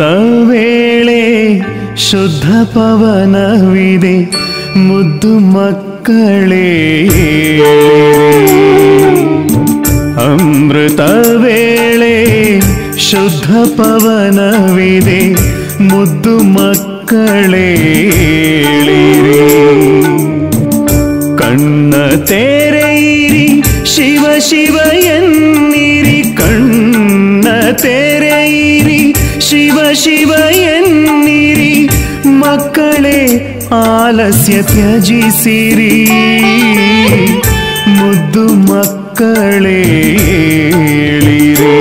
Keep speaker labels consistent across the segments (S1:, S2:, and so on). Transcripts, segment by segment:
S1: ಅಮೃತ ವೇಳೆ ಶುದ್ಧ ಪವನವಿದೆ ಮುದ್ದು ಮಕ್ಕಳೇ ಅಮೃತ ವೇಳೆ ಶುದ್ಧ ಪವನವಿದೆ ಮುದ್ದು ಮಕ್ಕಳೇ ಕಣ್ಣ ತೆರೆಯಿರಿ ಶಿವ ಶಿವ ಎನ್ನಿರಿ ಕಣ್ಣ ತೆರೆಯಿರಿ ಶಿವ ಶಿವ ಎನ್ನಿರಿ ಮಕ್ಕಳೇ ಆಲಸ್ಯ ತ್ಯಜಿಸಿರಿ ಮುದ್ದು ಮಕ್ಕಳೇ ಏಳಿರಿ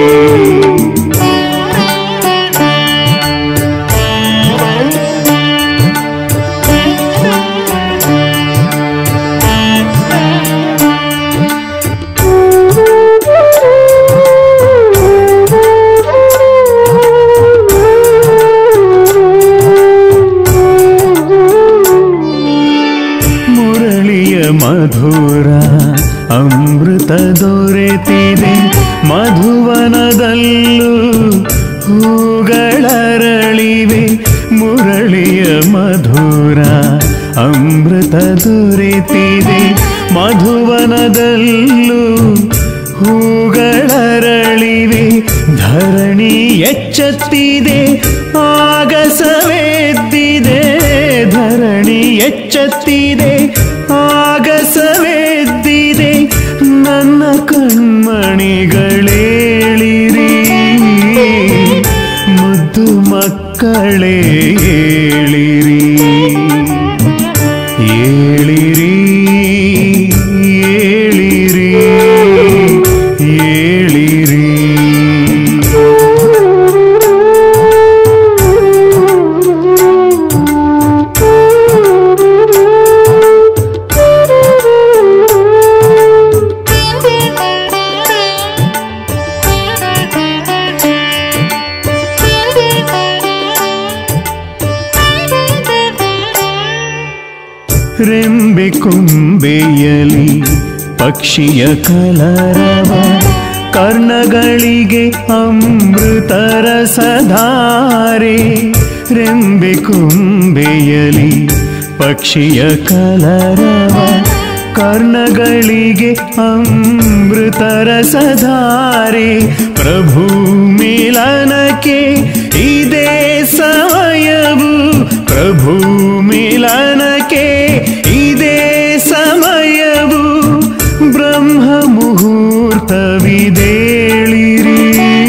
S1: ಮುರಳಿಯ ಮಧುರ ಅಮೃತ ದೊರೆತಿದೆ ಮಧುವನದಲ್ಲೂ ಹೂಗಳರಳಿವೆ ಮುರಳಿಯ ಮಧುರ ಅಮೃತ ದೊರೆತಿದೆ ಮಧುವನದಲ್ಲೂ ಹೂಗಳರಳಿವೆ ಧರಣಿ ಎಚ್ಚತ್ತಿದೆ ಆಗಸವೆದ್ದಿದೆ ಧರಣಿ ಎಚ್ಚತ್ತಿದೆ ಆಗಸವೆದ್ದಿದೆ ನನ್ನ ಕಣ್ಮಣಿಗಳೇಳಿರಿ ಮುದ್ದು ಮಕ್ಕಳೇ ಏಳಿರಿ ಏಳಿರಿ ಏಳಿರಿ ಏಳಿರಿ ರೆಂಬೆ ಕೊಂಬೆಯಲಿ ಪಕ್ಷಿಯ ಕಲರವ ಕರ್ಣಗಳಿಗೆ ಅಮೃತರ ಸಧಾರೆ ರೆಂಬೆ ಕೊಂಬೆಯಲಿ ಪಕ್ಷಿಯ ಕಲರವ ಕರ್ಣಗಳಿಗೆ ಅಮೃತರ ಸಧಾರೆ ಪ್ರಭು ಮಿಲನಕ್ಕೆ ಇದೇ ಸಮಯವು ಪ್ರಭು ಮಿಲನಕ್ಕೆ ಇದೇ ಸಮಯವು ಬ್ರಹ್ಮ ಮುಹೂರ್ತವಿದೇಳಿರಿ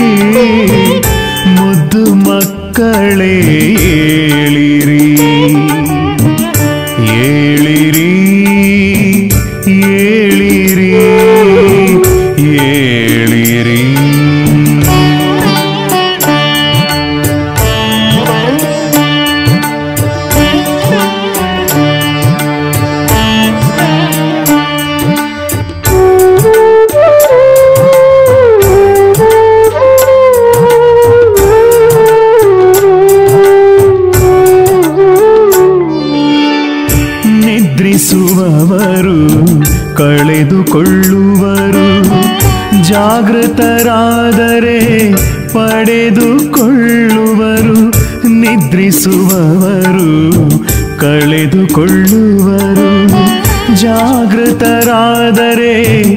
S1: ಮುದ್ದು ಮಕ್ಕಳೇ ಏಳಿರಿ ಏಳಿರಿ ಏಳಿರಿ ಏಳಿರಿ ನಿದ್ರಿಸುವವರು ಕಳೆದುಕೊಳ್ಳುವರು ಜಾಗೃತರಾದರೆ ಪಡೆದುಕೊಳ್ಳುವರು ನಿದ್ರಿಸುವವರು ಕಳೆದುಕೊಳ್ಳುವರು ಜಾಗೃತರಾದರೆ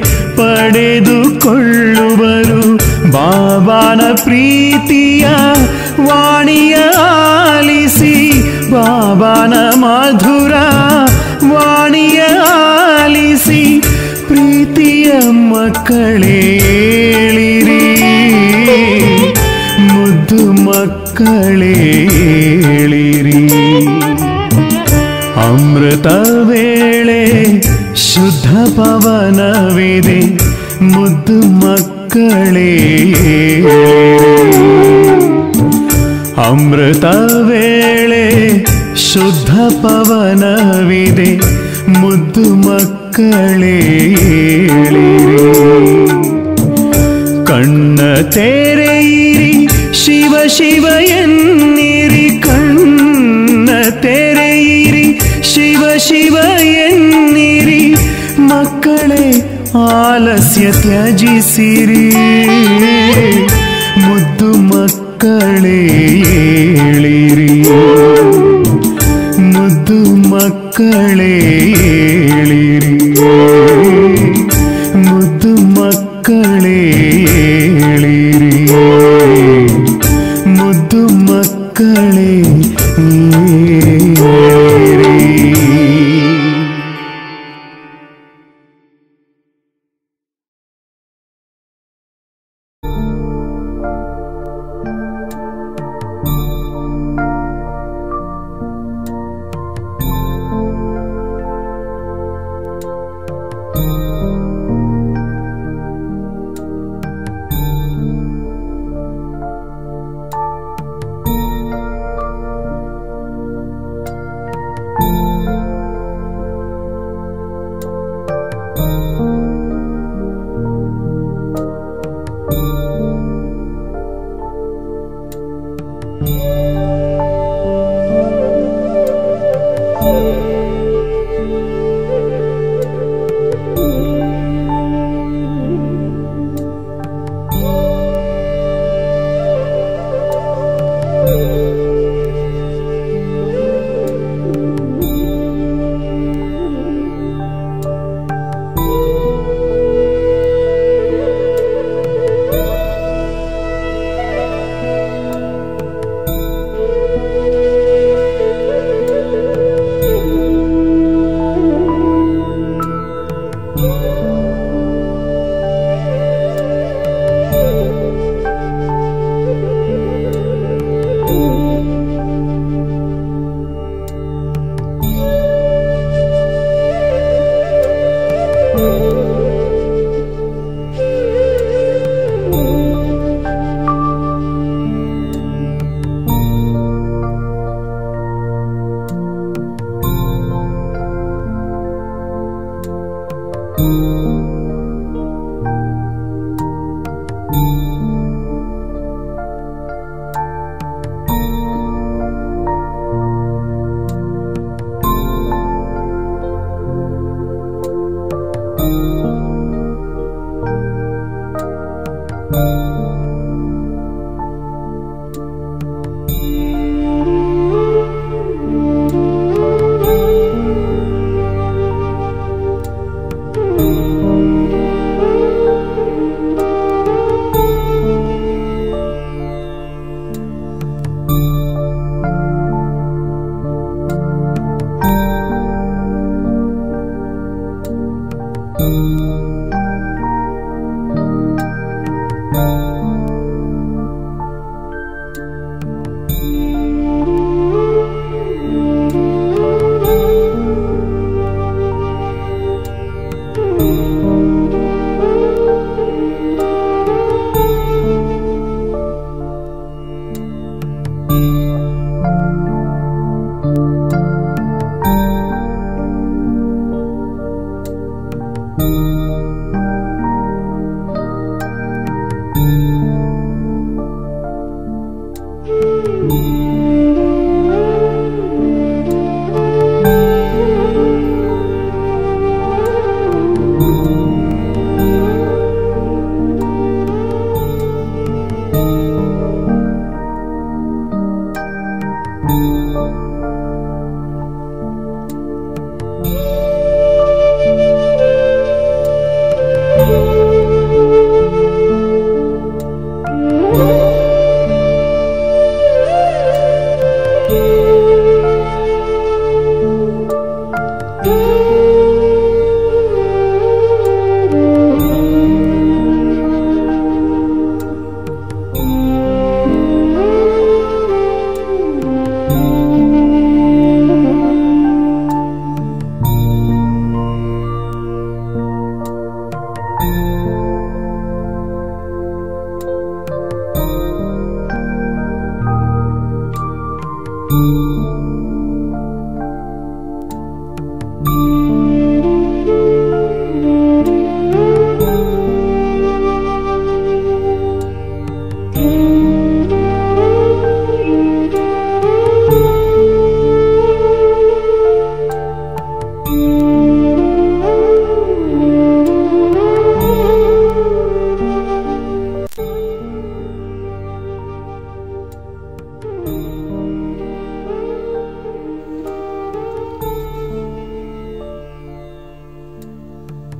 S1: ಪಡೆದುಕೊಳ್ಳುವರು ಬಾಬಾನ ಪ್ರೀತಿಯ ವಾಣಿಯ ಆಲಿಸಿ ಬಾಬಾನ ಮಧುರ ವಾಣಿಯ ಆಲಿಸಿ ಪ್ರೀತಿಯ ಮಕ್ಕಳೇಳಿರಿ ಮುದ್ದು ಮಕ್ಕಳೇಳಿರಿ ಅಮೃತ ವೇಳೆ ಶುದ್ಧ ಪವನವಿದೆ ಮುದ್ದು ಮಕ್ಕಳೇ ಅಮೃತ ವೇಳೆ ಶುದ್ಧ ಪವನವಿದೆ ಮುದ್ದು ಮಕ್ಕಳೇ ಕಣ್ಣ ತೆರೆಯಿರಿ ಶಿವ ಶಿವ ಎನ್ನಿರಿ ಕಣ್ಣ ತೆರೆಯಿರಿ ಶಿವ ಶಿವ ಎನ್ನಿರಿ ಮಕ್ಕಳೇ ಆಲಸ್ಯ ತ್ಯಜಿಸಿರಿ ಮುದ್ದು ಮಕ್ಕಳೇ ಮಕ್ಕಳೇ ಏಳಿರಿ ಮುದ್ದು ಮಕ್ಕಳೇ ಏಳಿರಿ ಮುದ್ದು ಮಕ್ಕಳೇ ಏಳಿರಿ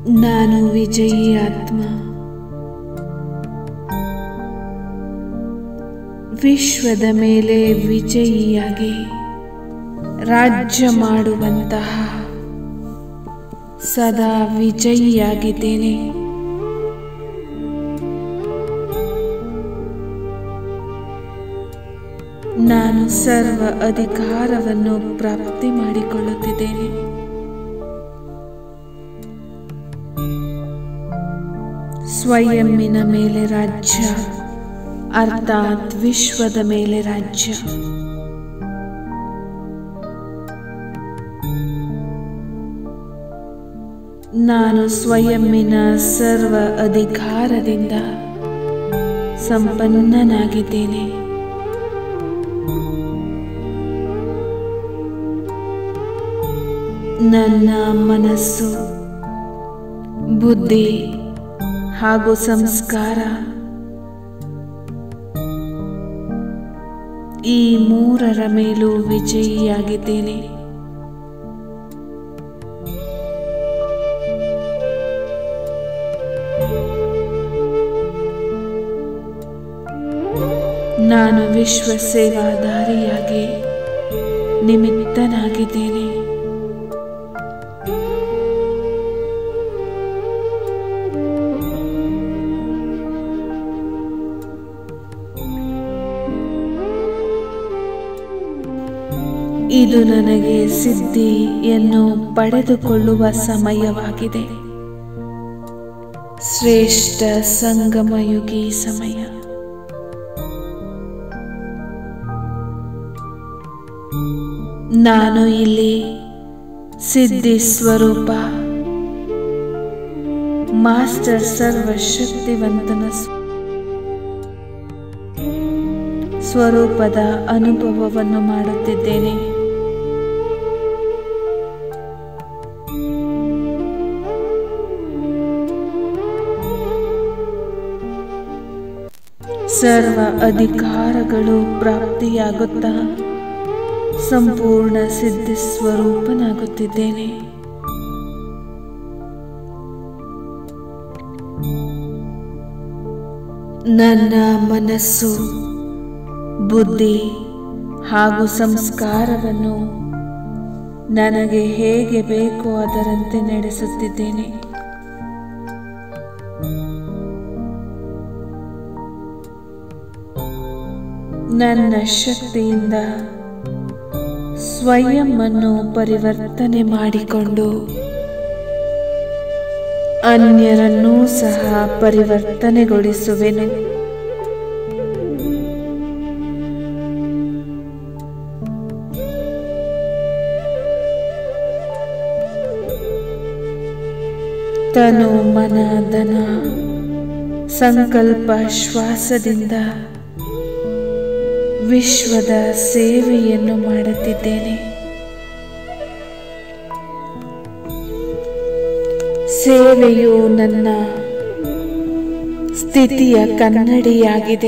S2: ನಾನು ವಿಜಯಿ ಆತ್ಮ ವಿಶ್ವದ ಮೇಲೆ ವಿಜಯಿಯಾಗಿ ರಾಜ್ಯ ಮಾಡುವಂತಹ ಸದಾ ವಿಜಯಿಯಾಗಿದ್ದೇನೆ ನಾನು ಸರ್ವ ಅಧಿಕಾರವನ್ನು ಪ್ರಾಪ್ತಿ ಮಾಡಿಕೊಳ್ಳುತ್ತಿದ್ದೇನೆ ಸ್ವಯಂನ ಮೇಲೆ ರಾಜ್ಯ ಅರ್ಥಾತ್ ವಿಶ್ವದ ಮೇಲೆ ರಾಜ್ಯ ನಾನು ಸ್ವಯಂನ ಸರ್ವ ಅಧಿಕಾರದಿಂದ ಸಂಪನ್ನನಾಗಿದ್ದೇನೆ ನನ್ನ ಮನಸ್ಸು ಬುದ್ಧಿ ಹಾಗೂ ಸಂಸ್ಕಾರ ಈ ಮೂರರ ಮೇಲೂ ವಿಜಯಿಯಾಗಿದ್ದೇನೆ ನಾನು ವಿಶ್ವ ಸೇವಾದಾರಿಯಾಗಿ ನಿಮಿತ್ತನಾಗಿದ್ದೇನೆ ಇದು ನನಗೆ ಸಿದ್ಧಿಯನ್ನು ಪಡೆದುಕೊಳ್ಳುವ ಸಮಯವಾಗಿದೆ ಶ್ರೇಷ್ಠ ಸಂಗಮಯುಗಿ ಸಮಯ ನಾನು ಇಲ್ಲಿ ಸಿದ್ಧಿ ಸ್ವರೂಪ ಮಾಸ್ಟರ್ ಸರ್ವಶಕ್ತಿವಂತನ ಸ್ವ- ಸ್ವರೂಪದ ಅನುಭವವನ್ನು ಮಾಡುತ್ತಿದ್ದೇನೆ ಸರ್ವ ಅಧಿಕಾರಗಳು ಪ್ರಾಪ್ತಿಯಾಗುತ್ತಾ ಸಂಪೂರ್ಣ ಸಿದ್ಧಿ ಸ್ವರೂಪನಾಗುತ್ತಿದ್ದೇನೆ ನನ್ನ ಮನಸ್ಸು ಬುದ್ಧಿ ಹಾಗೂ ಸಂಸ್ಕಾರವನ್ನು ನನಗೆ ಹೇಗೆ ಬೇಕೋ ಅದರಂತೆ ನಡೆಸುತ್ತಿದ್ದೇನೆ ನನ್ನ ಶಕ್ತಿಯಿಂದ ಸ್ವಯಂ ಅನ್ನು ಪರಿವರ್ತನೆ ಮಾಡಿಕೊಂಡು ಅನ್ಯರನ್ನೂ ಸಹ ಪರಿವರ್ತನೆಗೊಳಿಸುವೆನು ತನು ಮನ ಧನ ಸಂಕಲ್ಪ ಶ್ವಾಸದಿಂದ ವಿಶ್ವದ ಸೇವೆಯನ್ನು ಮಾಡುತ್ತಿದ್ದೇನೆ ಸೇವೆಯು ನನ್ನ ಸ್ಥಿತಿಯ ಕನ್ನಡಿಯಾಗಿದೆ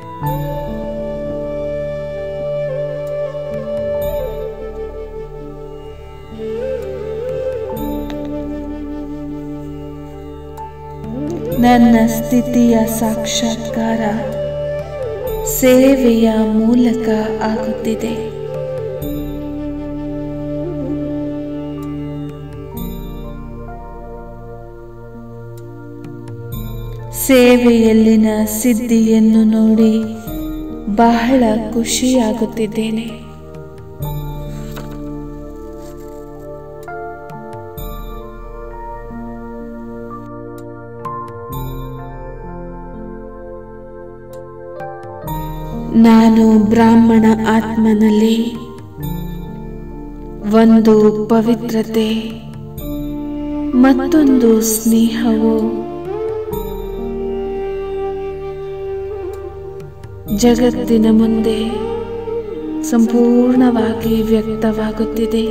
S2: ನನ್ನ ಸ್ಥಿತಿಯ ಸಾಕ್ಷಾತ್ಕಾರ ಸೇವೆಯ ಮೂಲಕ ಆಗುತ್ತಿದೆ ಸೇವೆಯಲ್ಲಿನ ಸಿದ್ಧಿಯನ್ನು ನೋಡಿ ಬಹಳ ಖುಷಿಯಾಗುತ್ತಿದ್ದೇನೆ ನಾನು ಬ್ರಾಹ್ಮಣ ಆತ್ಮನಲ್ಲಿ ಒಂದು ಪವಿತ್ರತೆ ಮತ್ತೊಂದು ಸ್ನೇಹವು ಜಗತ್ತಿನ ಮುಂದೆ ಸಂಪೂರ್ಣವಾಗಿ ವ್ಯಕ್ತವಾಗುತ್ತಿದೆ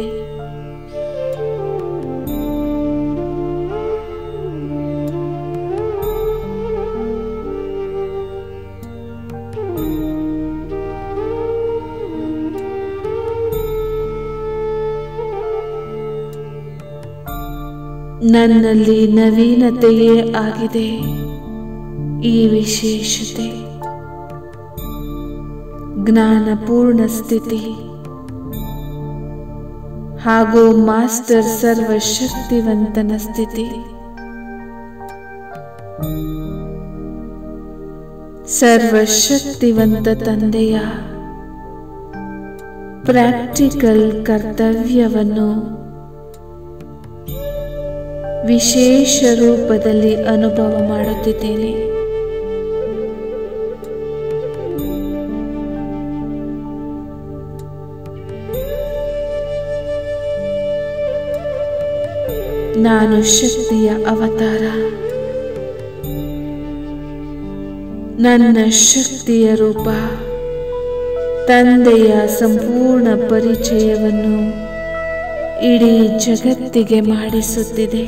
S2: ನನ್ನಲ್ಲಿ ನವೀನತೆಯೇ ಆಗಿದೆ ಈ ವಿಶೇಷತೆ ಜ್ಞಾನಪೂರ್ಣ ಸ್ಥಿತಿ ಹಾಗೂ ಮಾಸ್ಟರ್ ಸರ್ವಶಕ್ತಿವಂತನ ಸ್ಥಿತಿ ಸರ್ವಶಕ್ತಿವಂತ ತಂದೆಯ ಪ್ರಾಕ್ಟಿಕಲ್ ಕರ್ತವ್ಯವನ್ನು ವಿಶೇಷ ರೂಪದಲ್ಲಿ ಅನುಭವ ಮಾಡುತ್ತಿದ್ದೇನೆ ನಾನು ಶಕ್ತಿಯ ಅವತಾರ ನನ್ನ ಶಕ್ತಿಯ ರೂಪ ತಂದೆಯ ಸಂಪೂರ್ಣ ಪರಿಚಯವನ್ನು ಇಡೀ ಜಗತ್ತಿಗೆ ಮಾಡಿಸುತ್ತಿದೆ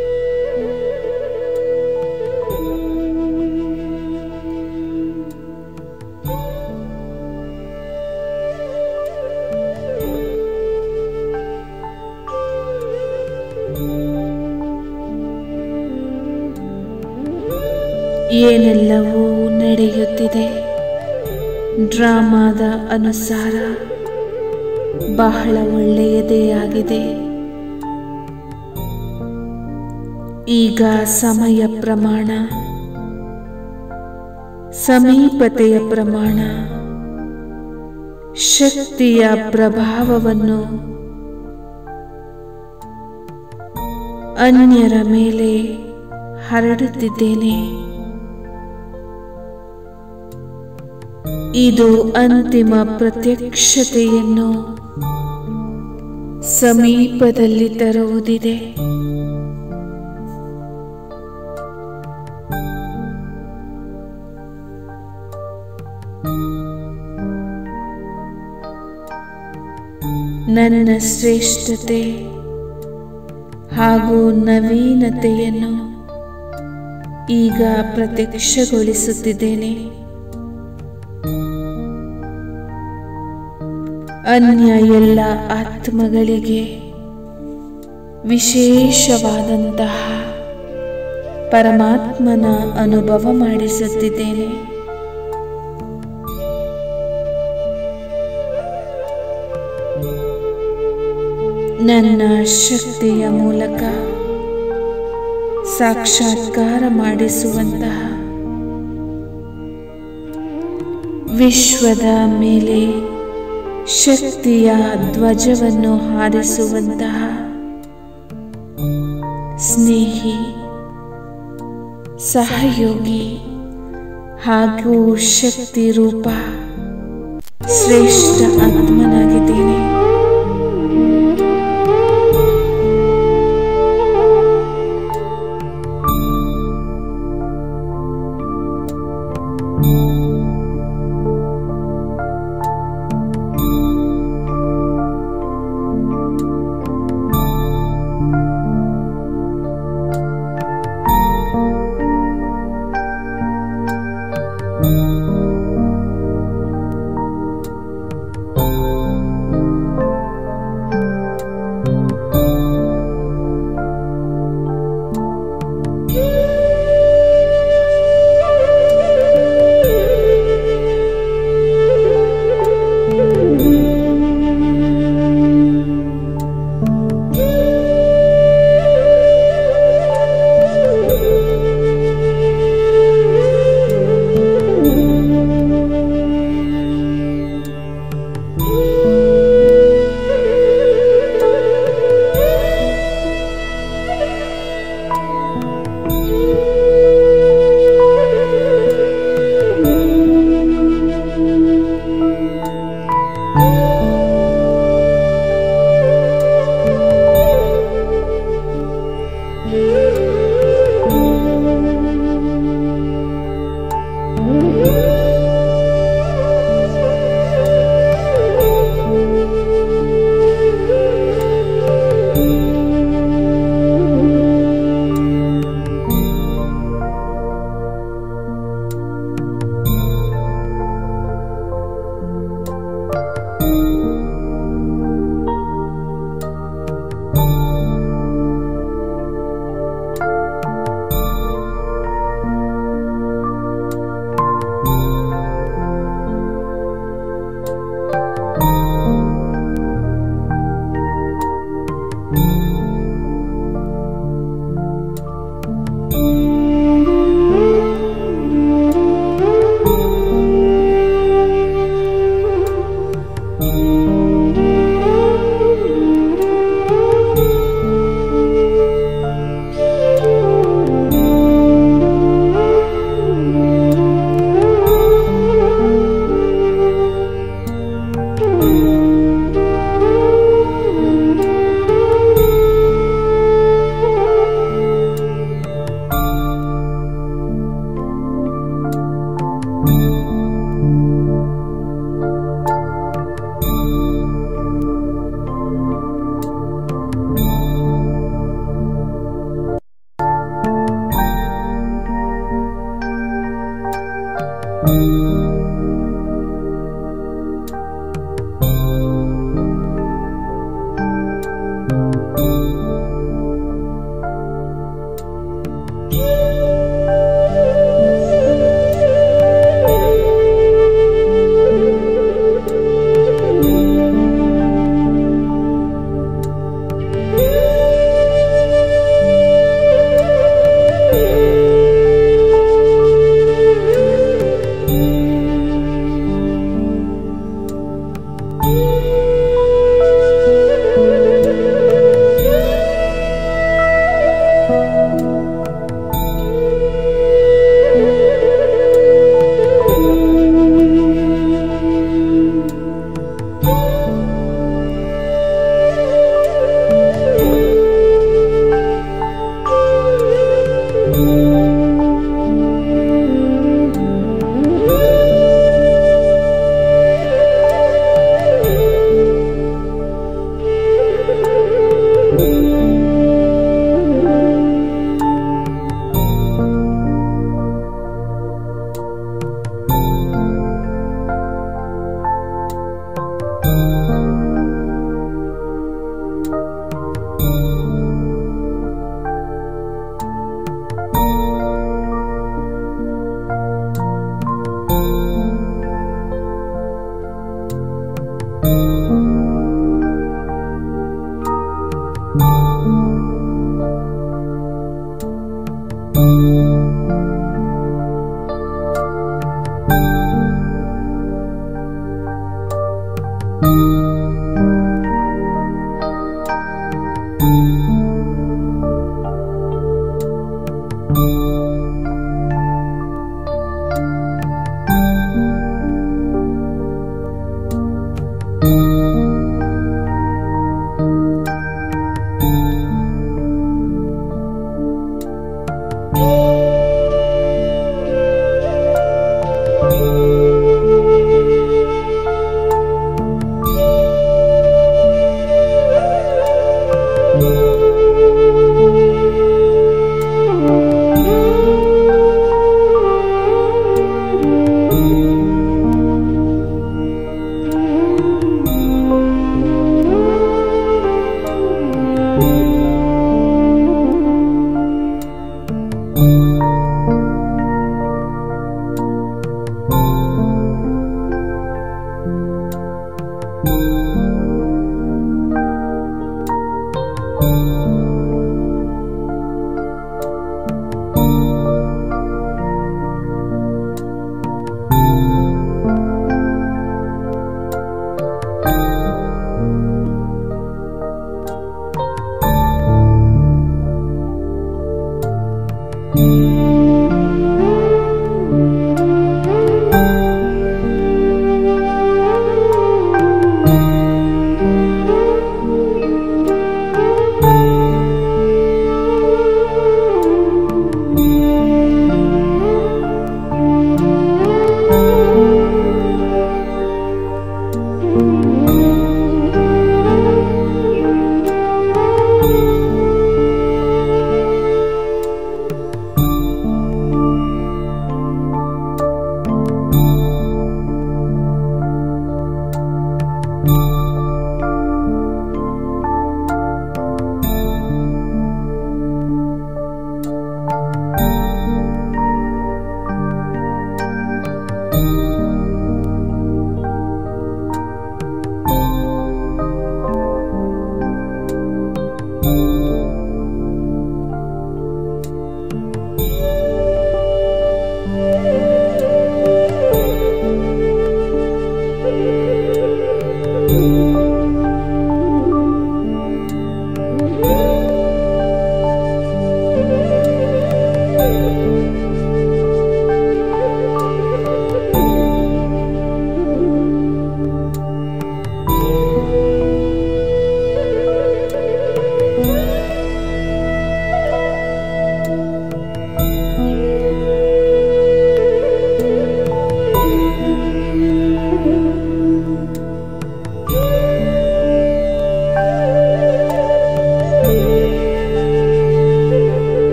S2: ಏನೆಲ್ಲವೂ ನಡೆಯುತ್ತಿದೆ ಡ್ರಾಮಾದ ಅನುಸಾರ ಬಹಳ ಒಳ್ಳೆಯದೇ ಆಗಿದೆ ಈಗ ಸಮಯ ಪ್ರಮಾಣ ಸಮೀಪತೆಯ ಪ್ರಮಾಣ ಶಕ್ತಿಯ ಪ್ರಭಾವವನ್ನು ಅನ್ಯರ ಮೇಲೆ ಹರಡುತ್ತಿದ್ದೇನೆ ಇದು ಅಂತಿಮ ಪ್ರತ್ಯಕ್ಷತೆಯನ್ನು ಸಮೀಪದಲ್ಲಿ ತರುವುದಿದೆ ನನ್ನ ಶ್ರೇಷ್ಠತೆ ಹಾಗೂ ನವೀನತೆಯನ್ನು ಈಗ ಪ್ರತ್ಯಕ್ಷಗೊಳಿಸುತ್ತಿದ್ದೇನೆ ಅನ್ಯ ಎಲ್ಲ ಆತ್ಮಗಳಿಗೆ ವಿಶೇಷವಾದಂತಹ ಪರಮಾತ್ಮನ ಅನುಭವ ಮಾಡಿಸುತ್ತಿದ್ದೇನೆ ನನ್ನ ಶಕ್ತಿಯ ಮೂಲಕ ಸಾಕ್ಷಾತ್ಕಾರ ಮಾಡಿಸುವಂತಹ ವಿಶ್ವದ ಮೇಲೆ ಶಕ್ತಿಯ ಧ್ವಜವನ್ನು ಹಾರಿಸುವಂತಹ ಸ್ನೇಹಿ ಸಹಯೋಗಿ ಹಾಗೂ ಶಕ್ತಿ ರೂಪ ಶ್ರೇಷ್ಠ ಆತ್ಮನಾಗಿದ್ದೇನೆ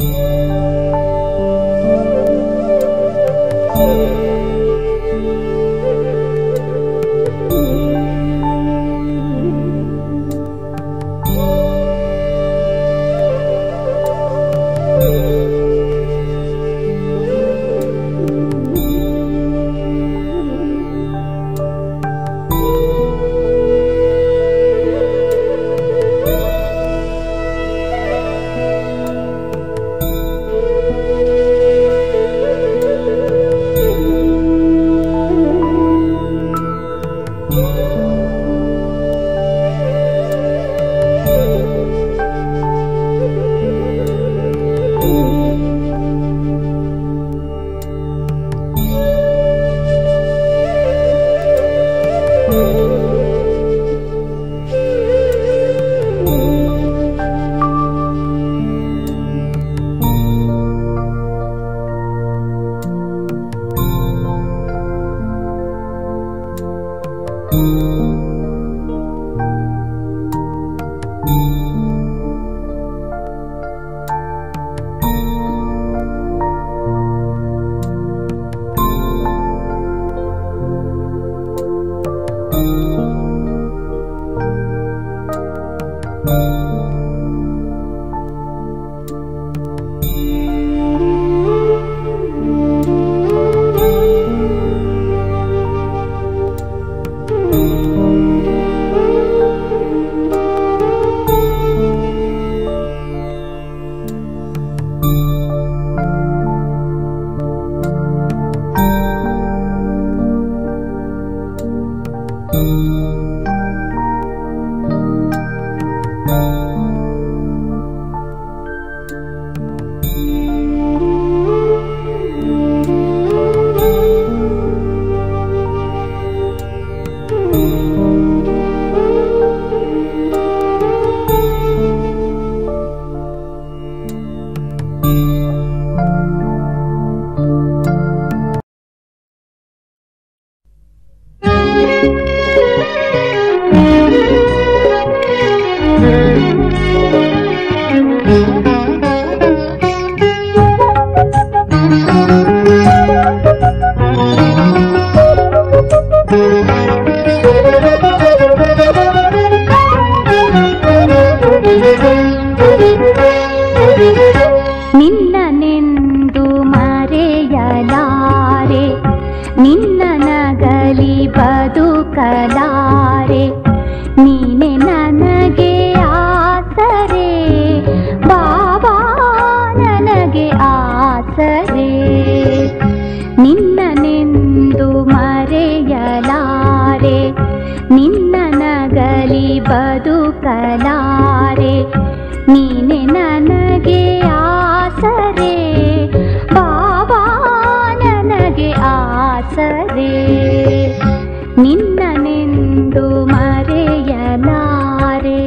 S3: ನಿನ್ನನೆಂದು ಮರೆಯಲಾರೆ ನಿನ್ನ ನಗಲಿ ಬದುಕಲಾರೆ ನೀನೆ ನನಗೆ ಆಸರೆ ಬಾಬಾ ನನಗೆ ಆಸರೆ ನಿನ್ನನೆಂದು ಮರೆಯಲಾರೆ ನಿನ್ನ ನಗಲಿ ಬದುಕಲಾರೆ ನೀನೆ ನನಗೆ ಆಸರೆ ಬಾಬಾ ನನಗೆ ಆಸರೆ ನಿನ್ನನೆಂದು ಮರೆಯಲಾರೆ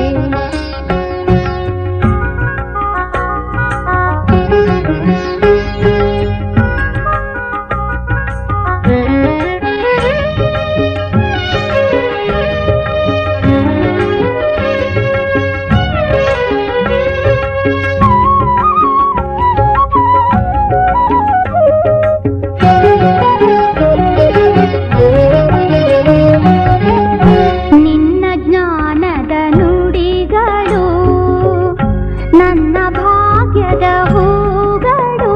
S3: ನಿನ್ನ ಜ್ಞಾನದ ನುಡಿಗಳು ನನ್ನ ಭಾಗ್ಯದ ಹೂಗಳು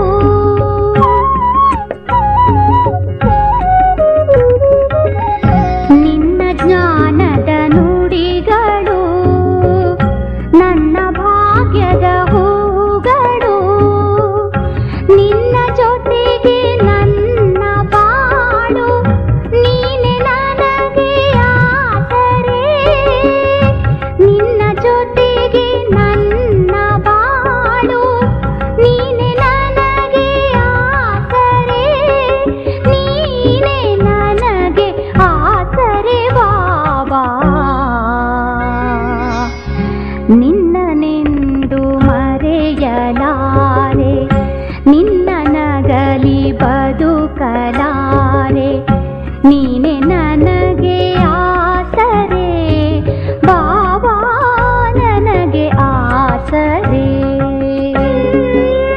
S3: ನಿನ್ನ ಜ್ಞಾನದ ನುಡಿಗಳು ನನ್ನ ಭಾಗ್ಯದ ಹೂಗಳು ನಿನ್ನ ಜೊತೆಗೆ ನನ್ನ ಬಾಳು ನೀನೆ ನನಗೆ ಆಸರೆ ನಿನ್ನ ಜೊತೆಗೆ ನನ್ನ ಬಾಳು ನೀನೆ ನನಗೆ ಆಸರೆ ನೀನೆ ನನಗೆ ಆಸರೆ ಬಾಬಾ ನಿನ್ನನೆಂದು ಮರೆಯಲಾರೆ ನಿನ್ನ ನಗಲಿ ಬದುಕಲಾರೆ ನೀನೆ ನನಗೆ ಆಸರೆ ಬಾಬಾ ನನಗೆ ಆಸರೆ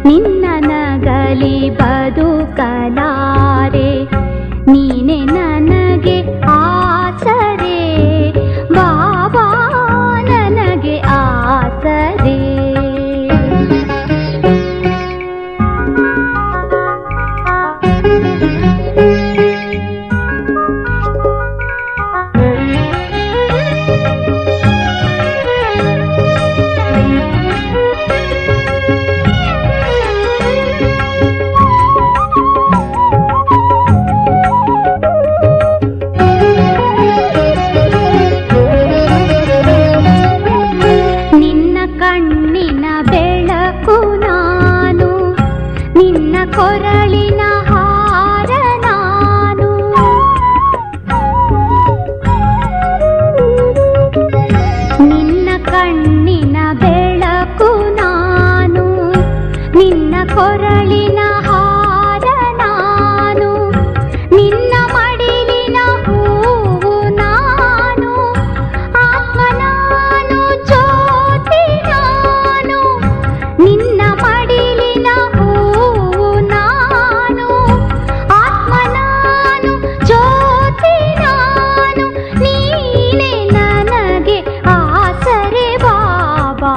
S3: ನಿನ್ನ ನಗಲಿ ಬದುಕಲಾರೆ ನೀನೆ ನನಗೆ ಆಸರೆ ಬಾಬಾ ನನಗೆ ಆಸರೆ ನಿನ್ನ ಕಣ್ಣಿನ ಬೆಳಕು ನಾನು ನಿನ್ನ ಕೊರಳಿನ ಹಾರ ನಾನು ನಿನ್ನ ಕಣ್ಣಿನ ಬೆಳಕು ನಾನು ನಿನ್ನ ಕೊರಳಿನ ಹಾರ ನಾನು ನಿನ್ನ ಮಡಿಲಿನ ಹೂವು ನಾನು ಆತ್ಮ ನಾನು ಜ್ಯೋತಿ ನಾನು ನಿನ್ನ ಮಡಿಲಿನ ಹೂವು ನಾನು ಆತ್ಮ ನಾನು ಜ್ಯೋತಿ ನಾನು ನೀನೆ ನನಗೆ ಆಸರೆ ಬಾಬಾ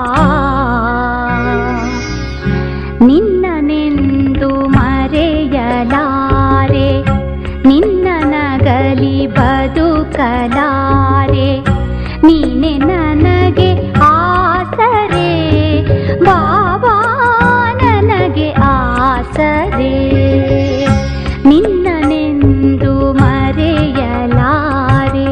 S3: ನಿನ್ನನೆಂದು ಮರೆಯಲಾರೆ ನಿನ್ನ ನಗಲಿ ಬದುಕಲಾರೆ ನೀನೆ ನನಗೆ ಆಸರೆ ಬಾಬಾ ನನಗೆ ಆಸರೆ ನಿನ್ನನೆಂದು ಮರೆಯಲಾರೆ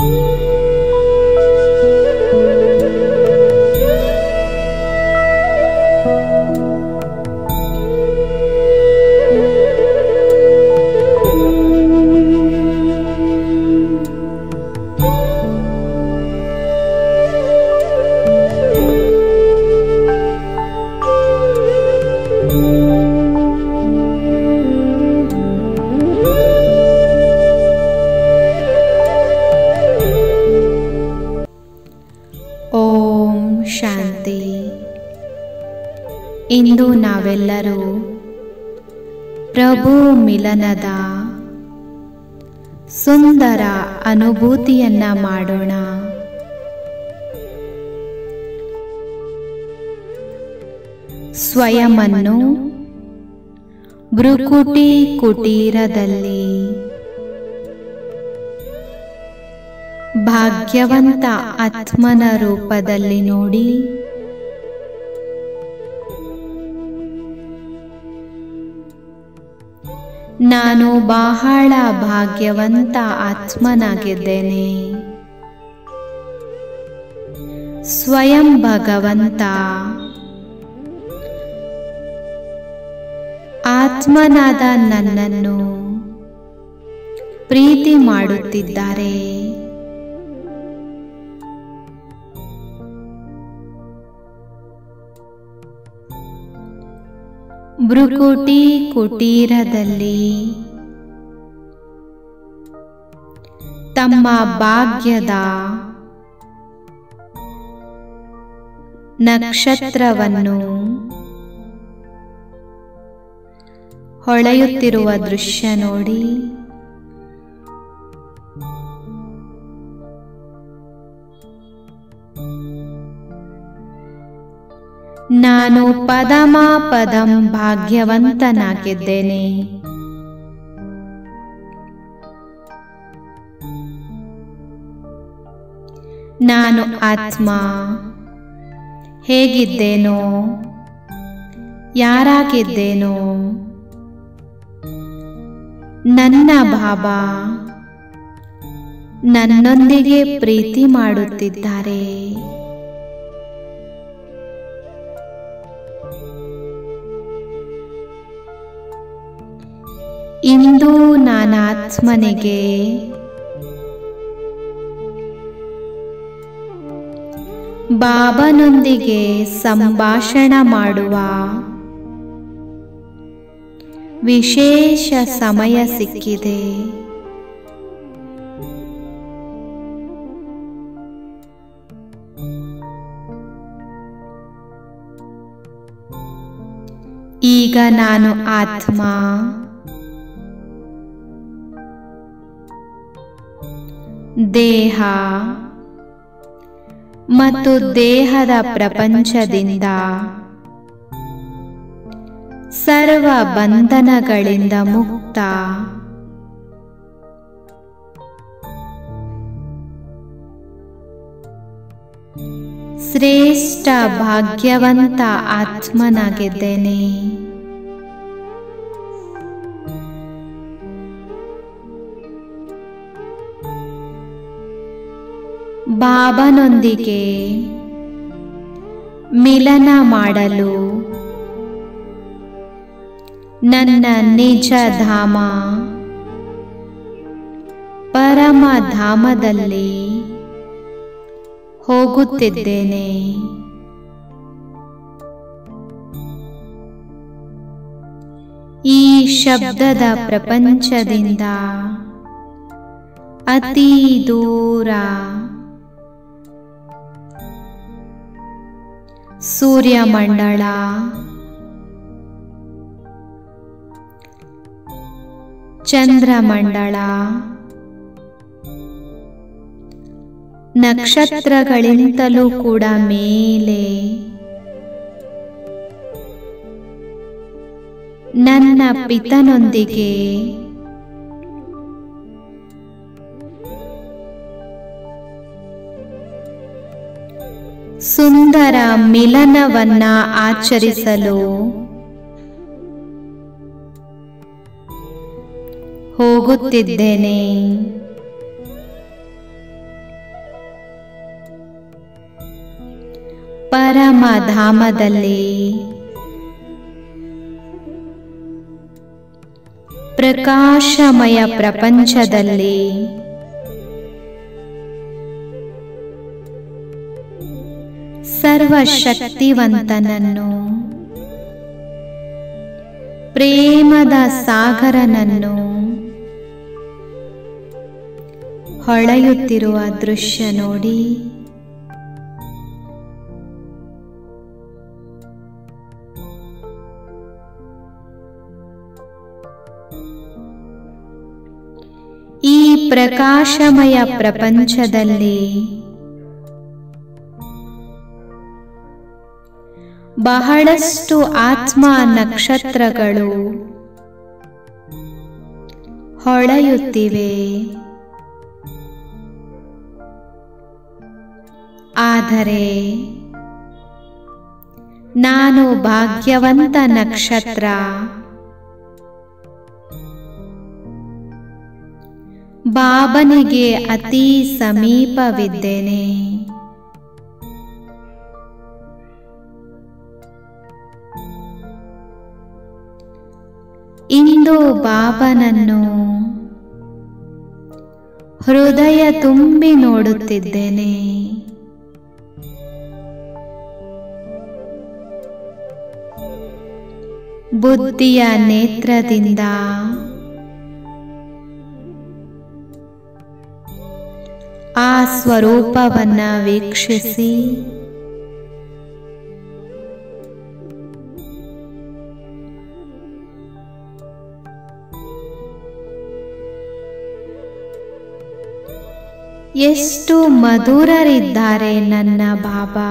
S4: ಓಂ ಶಾಂತಿ ಇಂದು ನಾವೆಲ್ಲರೂ ಪ್ರಭು ಮಿಲನದ ಸುಂದರ ಅನುಭೂತಿಯನ್ನ ಮಾಡೋಣ ಸ್ವಯಮನ್ನು ಭ್ರುಕುಟಿ ಕುಟೀರದಲ್ಲಿ ಭಾಗ್ಯವಂತ ಆತ್ಮನ ರೂಪದಲ್ಲಿ ನೋಡಿ ನಾನು ಬಹಳ ಭಾಗ್ಯವಂತ ಆತ್ಮನಾಗಿದ್ದೇನೆ ಸ್ವಯಂ ಭಗವಂತ ಆತ್ಮನಾದ ನನ್ನನ್ನು ಪ್ರೀತಿ ಮಾಡುತ್ತಿದ್ದಾರೆ ಭ್ರುಕುಟಿ ಕುಟೀರದಲ್ಲಿ ತಮ್ಮ ಭಾಗ್ಯದ ನಕ್ಷತ್ರವನ್ನು ಹೊಳೆಯುತ್ತಿರುವ ದೃಶ್ಯ ನೋಡಿ ನಾನು ಪದಮ ಪದಂ ಭಾಗ್ಯವಂತನಾಗಿದ್ದೇನೆ ನಾನು ಆತ್ಮ ಹೇಗಿದ್ದೇನೋ ಯಾರಾಗಿದ್ದೇನೋ ನನ್ನ ಬಾಬಾ ನನ್ನೊಂದಿಗೆ ಪ್ರೀತಿ ಮಾಡುತ್ತಿದ್ದಾರೆ ಇಂದು ನಾನಾತ್ಮನಿಗೆ ಬಾಬನೊಂದಿಗೆ ಸಂಭಾಷಣ ಮಾಡುವ ವಿಶೇಷ ಸಮಯ ಸಿಕ್ಕಿದೆ ಈಗ ನಾನು ಆತ್ಮ ದೇಹ ಮತ್ತು ದೇಹದ ಪ್ರಪಂಚದಿಂದ ಸರ್ವ ಬಂಧನಗಳಿಂದ ಮುಕ್ತ ಶ್ರೇಷ್ಠ ಭಾಗ್ಯವಂತ ಆತ್ಮನಾಗಿದ್ದೇನೆ ಬಾಬನೊಂದಿಗೆ ಮಿಲನ ಮಾಡಲು ನನ್ನ ನಿಜ ಧಾಮ ಪರಮ ಧಾಮದಲ್ಲಿ ಹೋಗುತ್ತಿದ್ದೇನೆ ಈ ಶಬ್ದದ ಪ್ರಪಂಚದಿಂದ ಅತಿ ದೂರ ಸೂರ್ಯಮಂಡಳ ಚಂದ್ರಮಂಡಳ ನಕ್ಷತ್ರಗಳಿಂತಲೂ ಕೂಡ ಮೇಲೆ ನನ್ನ ಪಿತನೊಂದಿಗೆ ಸುಂದರ ಮಿಲನವನ್ನ ಆಚರಿಸಲು ಹೋಗುತ್ತಿದ್ದೇನೆ ಪರಮಧಾಮದಲ್ಲಿ ಪ್ರಕಾಶಮಯ ಪ್ರಪಂಚದಲ್ಲಿ ಸರ್ವಶಕ್ತಿವಂತನನ್ನು ಪ್ರೇಮದ ಸಾಗರನನ್ನು ಹೊಳೆಯುತ್ತಿರುವ ದೃಶ್ಯ ನೋಡಿ ಈ ಪ್ರಕಾಶಮಯ ಪ್ರಪಂಚದಲ್ಲಿ ಬಹಳಷ್ಟು ಆತ್ಮ ನಕ್ಷತ್ರಗಳು ಹೊಳೆಯುತ್ತಿವೆ ಆದರೆ ನಾನು ಭಾಗ್ಯವಂತ ನಕ್ಷತ್ರ ಬಾಬನಿಗೆ ಅತಿ ಸಮೀಪವಿದ್ದೇನೆ ಇಂದು ಬಾಬನನ್ನು ಹೃದಯ ತುಂಬಿ ನೋಡುತ್ತಿದ್ದೇನೆ ಬುದ್ಧಿಯ ನೇತ್ರದಿಂದ ಆ ಸ್ವರೂಪವನ್ನ ವೀಕ್ಷಿಸಿ ಎಷ್ಟು ಮಧುರರಿದ್ದಾರೆ ನನ್ನ ಬಾಬಾ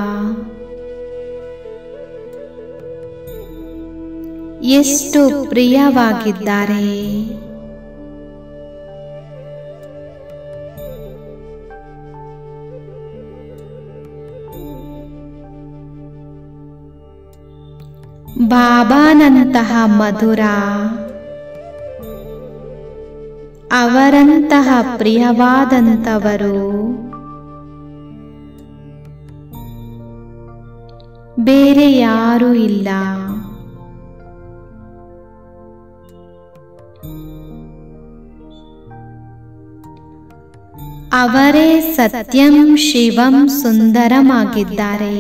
S4: ಎಷ್ಟು ಪ್ರಿಯವಾಗಿದ್ದಾರೆ ಬಾಬಾನಂತಹ ಮಧುರ ಅವರಂತಹ ಪ್ರಿಯವಾದಂಥವರು ಬೇರೆ ಯಾರೂ ಇಲ್ಲ ಅವರೇ ಸತ್ಯಂ ಶಿವಂ ಸುಂದರಮಾಗಿದ್ದಾರೆ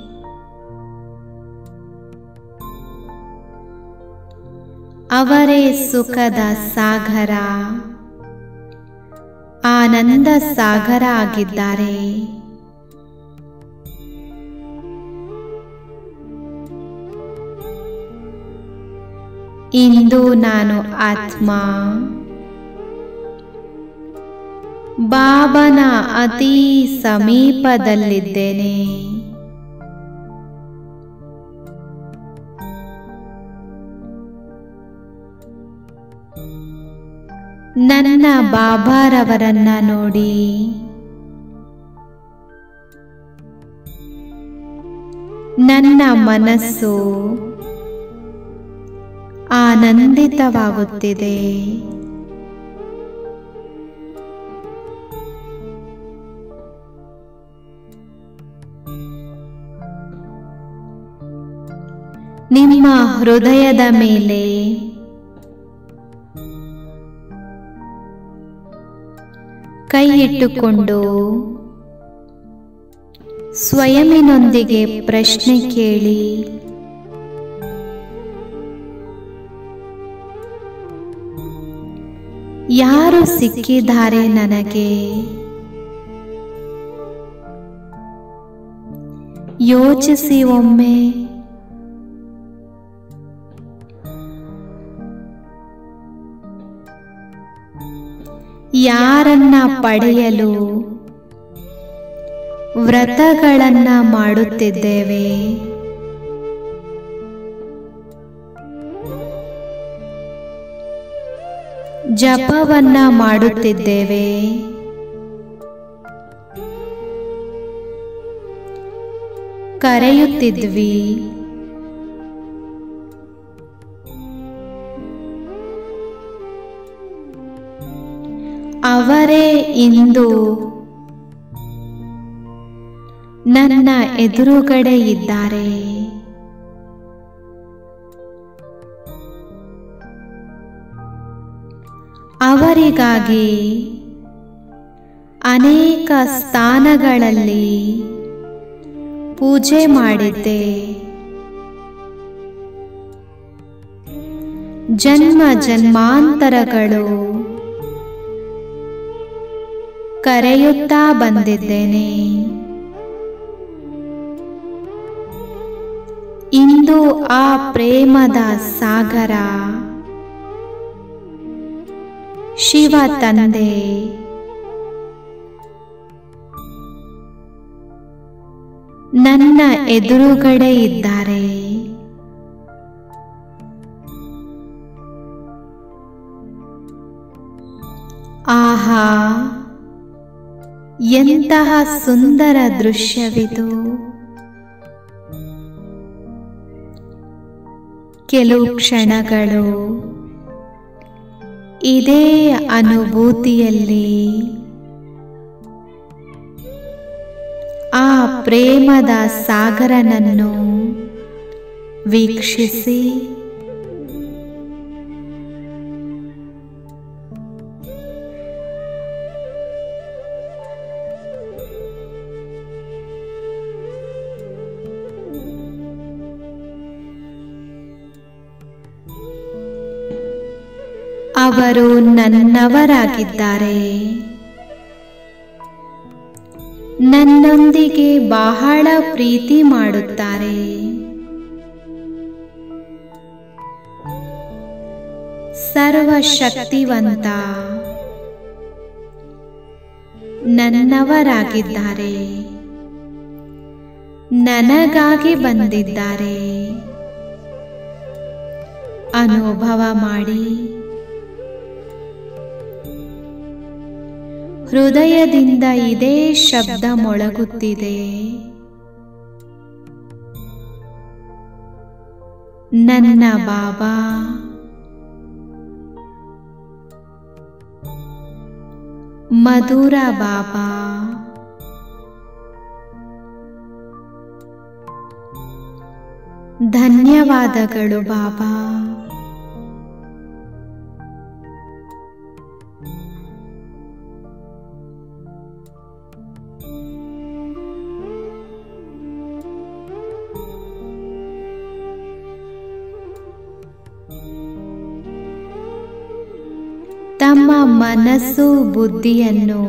S4: ಅವರೇ ಸುಖದ ಸಾಗರ ಆನಂದ ಸಾಗರ ಆಗಿದ್ದಾರೆ ಇಂದು ನಾನು ಆತ್ಮ ಬಾಬನ ಅತಿ ಸಮೀಪದಲ್ಲಿದ್ದೇನೆ ನನ್ನ ಬಾಬಾರವರನ್ನ ನೋಡಿ ನನ್ನ ಮನಸ್ಸು ಆನಂದಿತವಾಗುತ್ತಿದೆ ನಿಮ್ಮ ಹೃದಯದ ಮೇಲೆ ಕೈ ಇಟ್ಟುಕೊಂಡು ಸ್ವಯಂನೊಂದಿಗೆ ಪ್ರಶ್ನೆ ಕೇಳಿ ಯಾರು ಸಿಕ್ಕಿದ್ದಾರೆ ನನಗೆ ಯೋಚಿಸಿ ಒಮ್ಮೆ ಯಾರನ್ನ ಪಡೆಯಲು ವ್ರತಗಳನ್ನ ಮಾಡುತ್ತಿದ್ದೇವೆ ಜಪವನ್ನ ಮಾಡುತ್ತಿದ್ದೇವೆ ಕರೆಯುತ್ತಿದ್ವಿ ಅವರೇ ಇಂದು ನನ್ನ ಎದುರುಗಡೆ ಇದ್ದಾರೆ ಅವರಿಗಾಗಿ ಅನೇಕ ಸ್ಥಾನಗಳಲ್ಲಿ ಪೂಜೆ ಮಾಡಿದ್ದೆ ಜನ್ಮ ಜನ್ಮಾಂತರಗಳು ಕರೆಯುತ್ತಾ ಬಂದಿದ್ದೇನೆ ಇಂದು ಆ ಪ್ರೇಮದ ಸಾಗರ ಶಿವ ತಂದೆ ನನ್ನ ಎದುರುಗಡೆ ಇದ್ದಾರೆ ಆಹಾ ಎಂತಹ ಸುಂದರ ದೃಶ್ಯವಿದು ಕೆಲವು ಕ್ಷಣಗಳು ಇದೇ ಅನುಭೂತಿಯಲ್ಲಿ ಆ ಪ್ರೇಮದ ಸಾಗರನನ್ನು ವೀಕ್ಷಿಸಿ ಅವರು ನನ್ನವರಾಗಿದ್ದಾರೆ ನನ್ನೊಂದಿಗೆ ಬಹಳ ಪ್ರೀತಿ ಮಾಡುತ್ತಾರೆ ಸರ್ವಶಕ್ತಿವಂತ ನನ್ನವರಾಗಿದ್ದಾರೆ ನನಗಾಗಿ ಬಂದಿದ್ದಾರೆ ಅನುಭವ ಮಾಡಿ ಹೃದಯದಿಂದ ಇದೇ ಶಬ್ದ ಮೊಳಗುತ್ತಿದೆ ನನ್ನ ಬಾಬಾ ಮಧುರ ಬಾಬಾ ಧನ್ಯವಾದಗಳು ಬಾಬಾ ತಮ್ಮ ಮನಸ್ಸು ಬುದ್ಧಿಯನ್ನು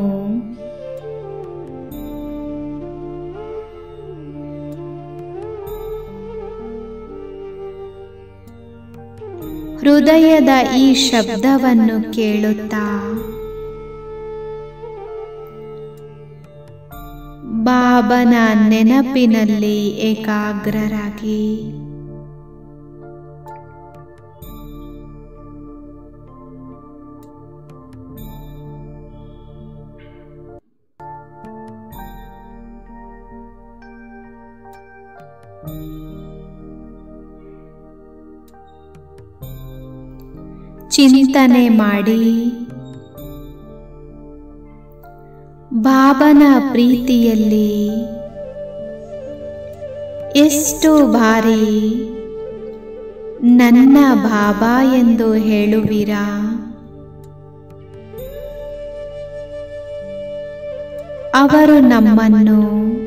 S4: ಹೃದಯದ ಈ ಶಬ್ದವನ್ನು ಕೇಳುತ್ತಾ ಬಾಬನ ನೆನಪಿನಲ್ಲಿ ಏಕಾಗ್ರರಾಗಿ ಚಿಂತನೆ ಮಾಡಿ ಬಾಬನ ಪ್ರೀತಿಯಲ್ಲಿ ಎಷ್ಟು ಬಾರಿ ನನ್ನ ಬಾಬಾ ಎಂದು ಹೇಳುವಿರಾ ಅವರು ನಮ್ಮನ್ನು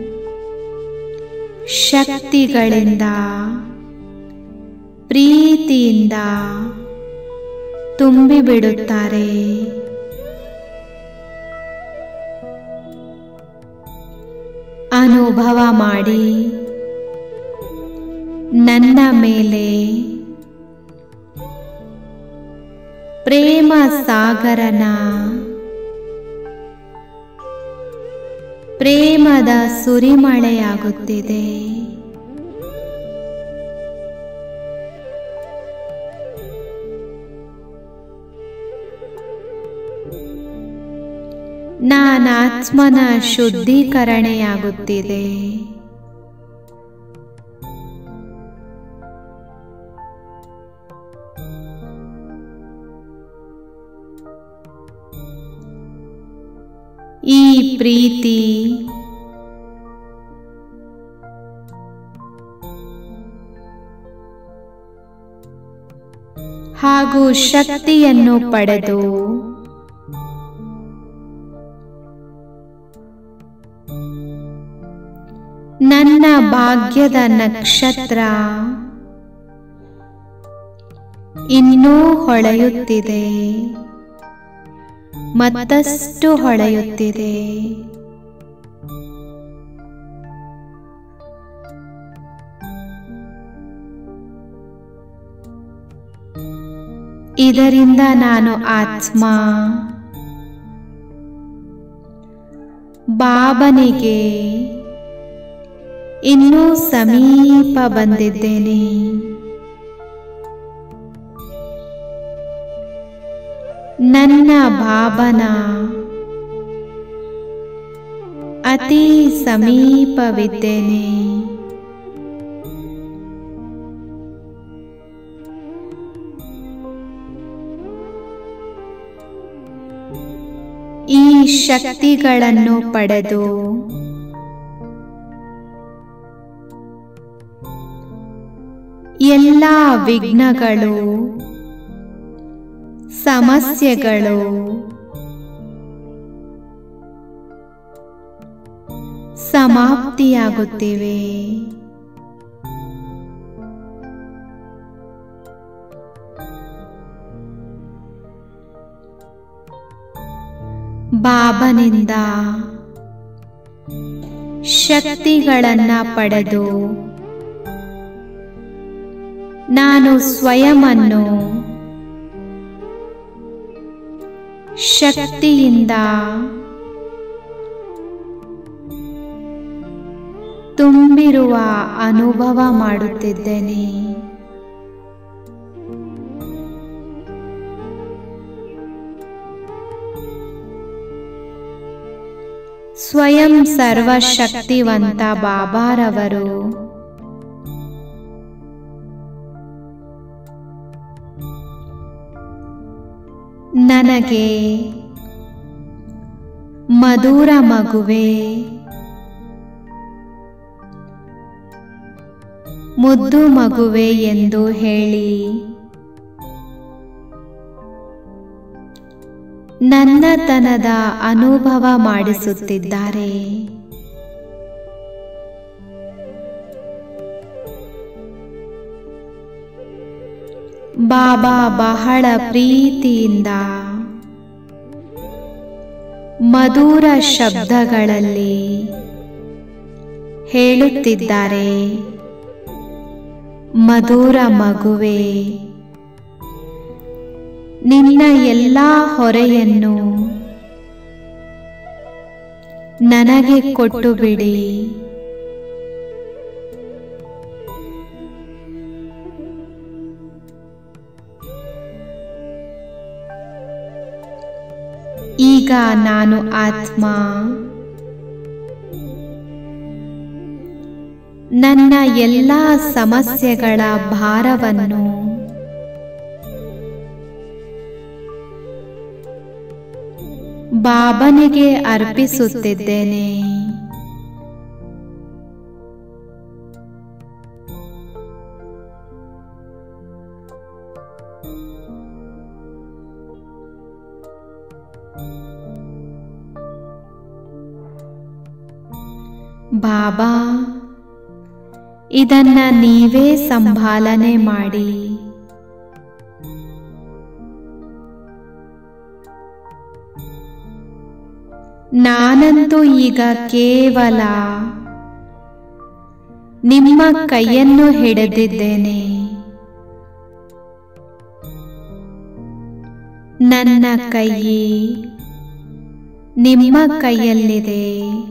S4: ಶಕ್ತಿಗಳಿಂದ ಪ್ರೀತಿಯಿಂದ ತುಂಬಿಬಿಡುತ್ತಾರೆ ಅನುಭವ ಮಾಡಿ ನನ್ನ ಮೇಲೆ ಪ್ರೇಮ ಸಾಗರನ ಪ್ರೇಮದ ಸುರಿಮಳೆಯಾಗುತ್ತಿದೆ ನಾನಾತ್ಮನ ಶುದ್ಧೀಕರಣೆಯಾಗುತ್ತಿದೆ ಈ ಪ್ರೀತಿ ಹಾಗೂ ಶಕ್ತಿಯನ್ನು ಪಡೆದು ನನ್ನ ಭಾಗ್ಯದ ನಕ್ಷತ್ರ ಇನ್ನೂ ಹೊಳೆಯುತ್ತಿದೆ ಮತ್ತಷ್ಟು ಹೊಳೆಯುತ್ತಿದೆ ಇದರಿಂದ ನಾನು ಆತ್ಮ ಬಾಬನಿಗೆ ಇನ್ನೂ ಸಮೀಪ ಬಂದಿದ್ದೇನೆ ನನ್ನ ಬಾಬನ ಅತಿ ಸಮೀಪವಿದ್ದೇನೆ ಈ ಶಕ್ತಿಗಳನ್ನು ಪಡೆದು ಎಲ್ಲ ವಿಘ್ನಗಳು ಸಮಸ್ಯೆಗಳು ಸಮಾಪ್ತಿಯಾಗುತ್ತಿವೆ ಬಾಬನಿಂದ ಶಕ್ತಿಗಳನ್ನ ಪಡೆದು ನಾನು ಸ್ವಯಂವನ್ನು ಶಕ್ತಿಯಿಂದ ತುಂಬಿರುವ ಅನುಭವ ಮಾಡುತ್ತಿದ್ದೇನೆ ಸ್ವಯಂ ಸರ್ವಶಕ್ತಿವಂತ ಬಾಬಾರವರು ನನಗೆ ಮಧುರ ಮಗುವೆ ಮುದ್ದು ಮಗುವೆ ಎಂದು ಹೇಳಿ ನನ್ನತನದ ಅನುಭವ ಮಾಡಿಸುತ್ತಿದ್ದಾರೆ ಬಾಬಾ ಬಹಳ ಪ್ರೀತಿಯಿಂದ ಮಧುರ ಶಬ್ದಗಳಲ್ಲಿ ಹೇಳುತ್ತಿದ್ದಾರೆ ಮಧುರ ಮಗುವೆ ನಿನ್ನ ಎಲ್ಲ ಹೊರೆಯನ್ನು ನನಗೆ ಕೊಟ್ಟು ಬಿಡಿ ಈಗ ನಾನು ಆತ್ಮ ನನ್ನ ಎಲ್ಲ ಸಮಸ್ಯೆಗಳ ಭಾರವನ್ನು ಬಾಬನಿಗೆ ಅರ್ಪಿಸುತ್ತಿದ್ದೇನೆ ಬಾಬಾ ಇದನ್ನ ನೀವೇ ಸಂಭಾಲನೆ ಮಾಡಿ ನಾನಂತೂ ಈಗ ಕೇವಲ ನಿಮ್ಮ ಕೈಯನ್ನು ಹಿಡಿದಿದ್ದೇನೆ ನನ್ನ ಕೈ ನಿಮ್ಮ ಕೈಯಲ್ಲಿದೆ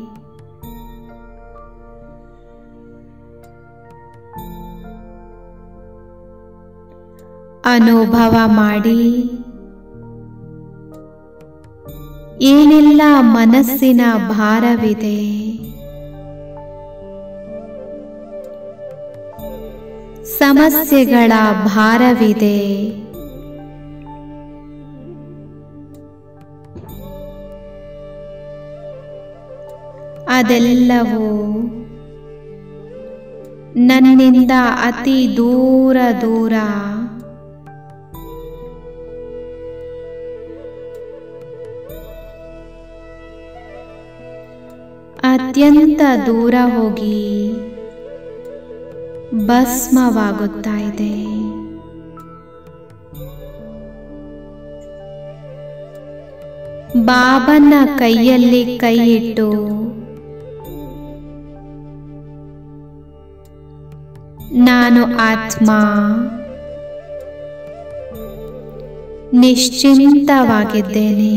S4: ಅನುಭವ ಮಾಡಿ ಏನೆಲ್ಲ ಮನಸ್ಸಿನ ಭಾರವಿದೆ ಸಮಸ್ಯೆಗಳ ಭಾರವಿದೆ ಅದೆಲ್ಲವೂ ನನ್ನಿಂದ ಅತಿ ದೂರ ದೂರ ಅತ್ಯಂತ ದೂರ ಹೋಗಿ ಭಸ್ಮವಾಗುತ್ತಾ ಇದೆ ಬಾಬನ ಕೈಯಲ್ಲಿ ಕೈ ಇಟ್ಟು ನಾನು ಆತ್ಮ ನಿಶ್ಚಿಂತವಾಗಿದ್ದೇನೆ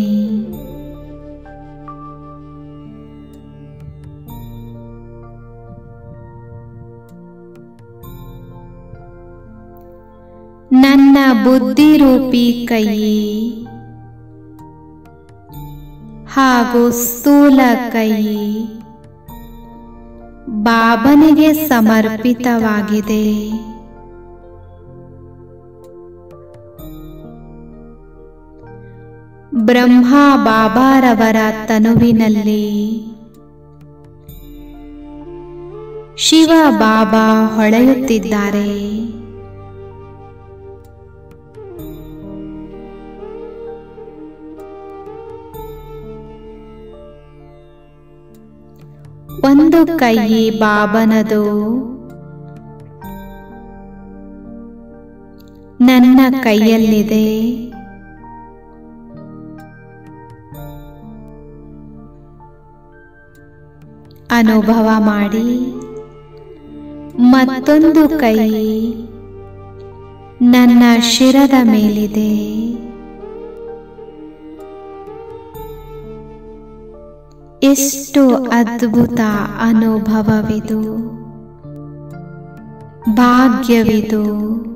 S4: ನನ್ನ ಬುದ್ಧಿರೂಪಿ ಕೈ ಹಾಗೂ ಸ್ಥೂಲ ಕೈ ಬಾಬನಿಗೆ ಸಮರ್ಪಿತವಾಗಿದೆ ಬ್ರಹ್ಮ ಬಾಬಾರವರ ತನುವಿನಲ್ಲಿ ಶಿವ ಬಾಬಾ ಹೊಳೆಯುತ್ತಿದ್ದಾರೆ ಒಂದು ಕೈ ಬಾಬನದು ನನ್ನ ಕೈಯಲ್ಲಿದೆ ಅನುಭವ ಮಾಡಿ ಮತ್ತೊಂದು ಕೈ ನನ್ನ ಶಿರದ ಮೇಲಿದೆ ಎಷ್ಟು ಅದ್ಭುತ ಅನುಭವವಿದು ಭಾಗ್ಯವಿದು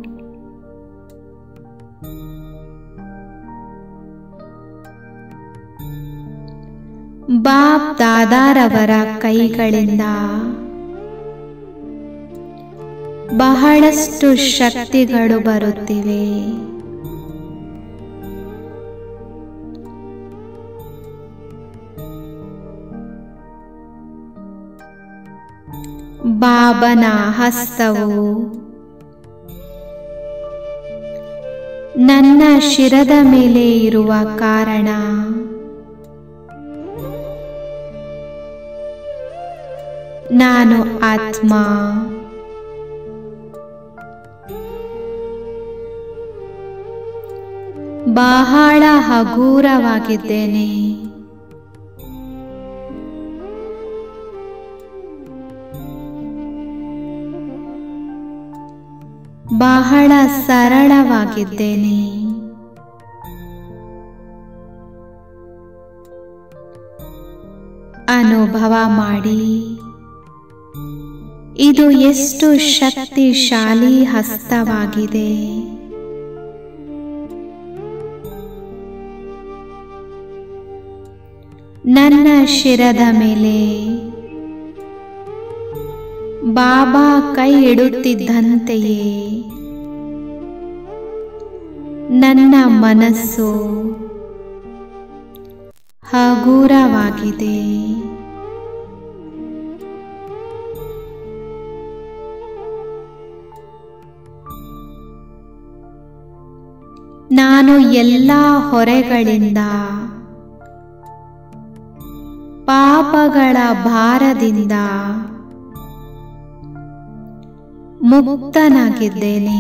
S4: ಬಾಬ್ ದಾದಾರವರ ಕೈಗಳಿಂದ ಬಹಳಷ್ಟು ಶಕ್ತಿಗಳು ಬರುತ್ತಿವೆ ಬಾಬನ ಹಸ್ತವು ನನ್ನ ಶಿರದ ಮೇಲೆ ಇರುವ ಕಾರಣ ನಾನು ಆತ್ಮ ಬಹಳ ಹಗೂರವಾಗಿದ್ದೇನೆ ಬಹಳ ಸರಳವಾಗಿದ್ದೇನೆ ಅನುಭವ ಮಾಡಿ ಇದು ಎಷ್ಟು ಶಕ್ತಿಶಾಲಿ ಹಸ್ತವಾಗಿದೆ ನನ್ನ ಶಿರದ ಮೇಲೆ ಬಾಬಾ ಕೈ ಇಡುತ್ತಿದ್ದಂತೆಯೇ ನನ್ನ ಮನಸ್ಸು ಹಗೂರವಾಗಿದೆ ನಾನು ಎಲ್ಲ ಹೊರೆಗಳಿಂದ ಪಾಪಗಳ ಭಾರದಿಂದ ಮುಕ್ತನಾಗಿದ್ದೇನೆ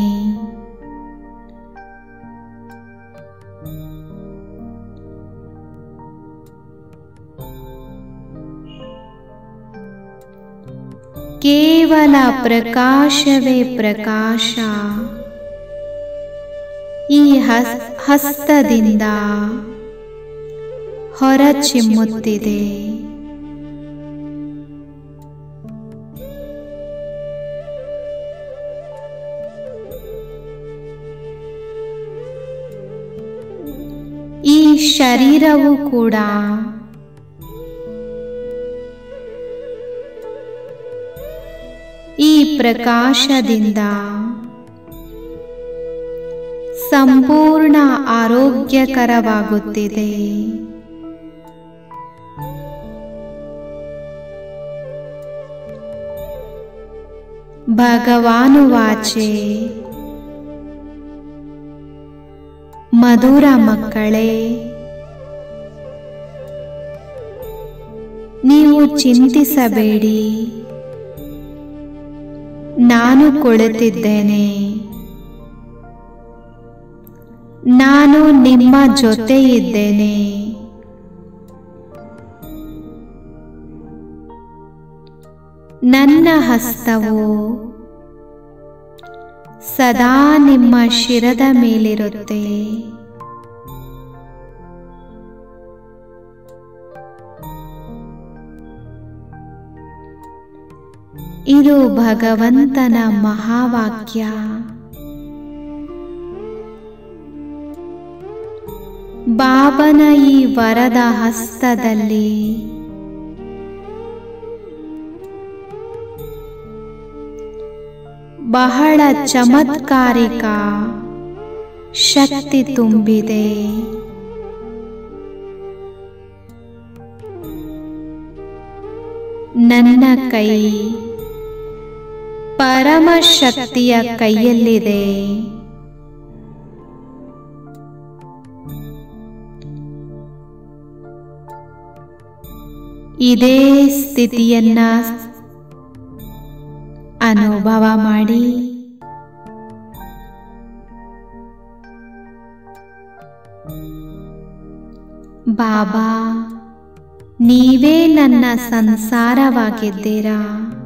S4: ಕೇವಲ ಪ್ರಕಾಶವೇ ಪ್ರಕಾಶ ಈ ಹಸ್- ಹಸ್ತದಿಂದ ಹೊರಚಿಮ್ಮುತ್ತಿದೆ ಈ ಶರೀರವು ಕೂಡ ಈ ಪ್ರಕಾಶದಿಂದ ಸಂಪೂರ್ಣ ಆರೋಗ್ಯಕರವಾಗುತ್ತಿದೆ ಭಗವಾನುವಾಚೆ ಮಧುರ ಮಕ್ಕಳೇ ನೀವು ನೀವು ಚಿಂತಿಸಬೇಡಿ ನಾನು ಕುಳಿತಿದ್ದೇನೆ ನಾನು ನಿಮ್ಮ ಜೊತೆ ಇದ್ದೇನೆ ನನ್ನ ಹಸ್ತವು ಸದಾ ನಿಮ್ಮ ಶಿರದ ಮೇಲಿರುತ್ತೆ ಇದು ಭಗವಂತನ ಮಹಾವಾಕ್ಯ ಬಾಬನ ಈ ವರದ ಹಸ್ತದಲ್ಲಿ ಬಹಳ ಚಮತ್ಕಾರಿಕ ಶಕ್ತಿ ತುಂಬಿದೆ ನನ್ನ ಕೈ ಪರಮ ಶಕ್ತಿಯ ಕೈಯಲ್ಲಿದೆ ಇದೇ ಸ್ಥಿತಿಯನ್ನ ಅನುಭವ ಮಾಡಿ ಬಾಬಾ ನೀವೇ ನನ್ನ ಸಂಸಾರವಾಗಿದ್ದೀರಾ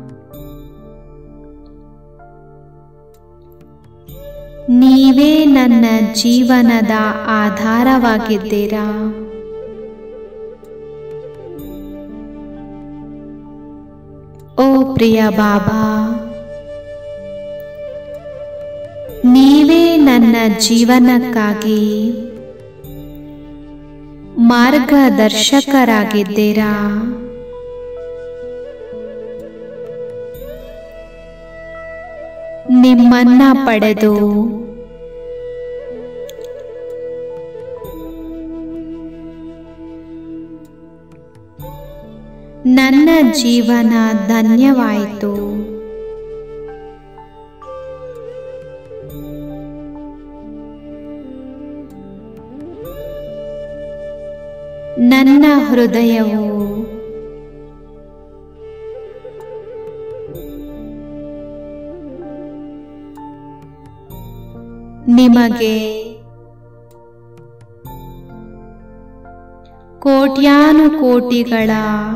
S4: ನೀವೇ ನನ್ನ ಜೀವನದ ಆಧಾರವಾಗಿದ್ದೀರಾ ಓ ಪ್ರಿಯ ಬಾಬಾ ನೀವೇ ನನ್ನ ಜೀವನಕ್ಕಾಗಿ ಮಾರ್ಗದರ್ಶಕರಾಗಿದ್ದೀರಾ ನಿಮ್ಮನ್ನ ಪಡೆದು ನನ್ನ ಜೀವನ ಧನ್ಯವಾಯಿತು ನನ್ನ ಹೃದಯವು ನಿಮಗೆ ಕೋಟ್ಯಾನುಕೋಟಿಗಳ